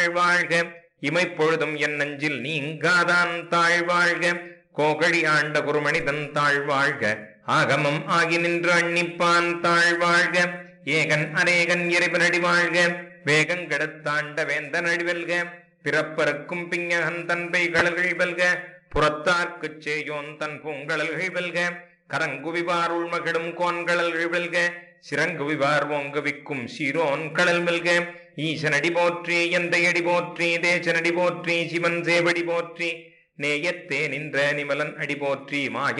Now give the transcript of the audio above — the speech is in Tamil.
வாழ்க இமைப்பொழுதும் என் நெஞ்சில் நீங்காதான் தாழ்வாழ்க கோகழி ஆண்ட குருமணிதன் தாழ்வாழ்க ஆகமம் ஆகி நின்று அன்னிப்பான் தாழ்வாழ்க ஏகன் அநேகன் இறைவனடி வாழ்க வேகங்கெடுத்தாண்ட வேந்தன் அடிவெல்க பிறப்பருக்கும் பிஞகன் தன்பை கடல்கள் வெல்க புறத்தார்க்குச் சேயோன் தன் பூங்கடல்கள் வெல்க கரங்குவிவார் உள்மகிடும் கோன்கடல்கள் வெல்க சிறங்குவிவார் ஓங்குவிக்கும் சீரோன் கடல் வெல்க ஈசனடி போற்றி எந்தையடி போற்றி தேசனடி போற்றி சிவன் சேவடி போற்றி நேயத்தே நின்ற நிமலன் அடி போற்றி மாய